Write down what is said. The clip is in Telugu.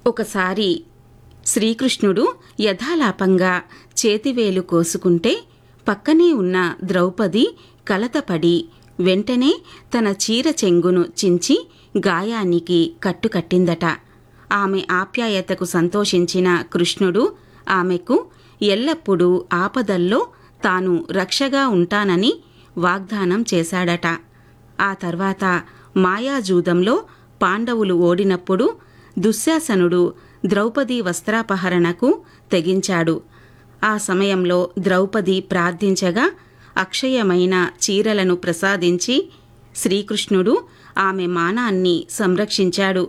ఒకసారి శ్రీకృష్ణుడు యథాలాపంగా చేతివేలు కోసుకుంటే పక్కనే ఉన్న ద్రౌపది కలతపడి వెంటనే తన చీర చెంగును చించి గాయానికి కట్టుకట్టిందట ఆమె ఆప్యాయతకు సంతోషించిన కృష్ణుడు ఆమెకు ఎల్లప్పుడూ ఆపదల్లో తాను రక్షగా ఉంటానని వాగ్దానం చేశాడట ఆ తర్వాత మాయాజూదంలో పాండవులు ఓడినప్పుడు దుశ్శాసనుడు ద్రౌపది వస్త్రాపహరణకు తెగించాడు ఆ సమయంలో ద్రౌపది ప్రార్థించగా అక్షయమైన చీరలను ప్రసాదించి శ్రీకృష్ణుడు ఆమె మానాన్ని సంరక్షించాడు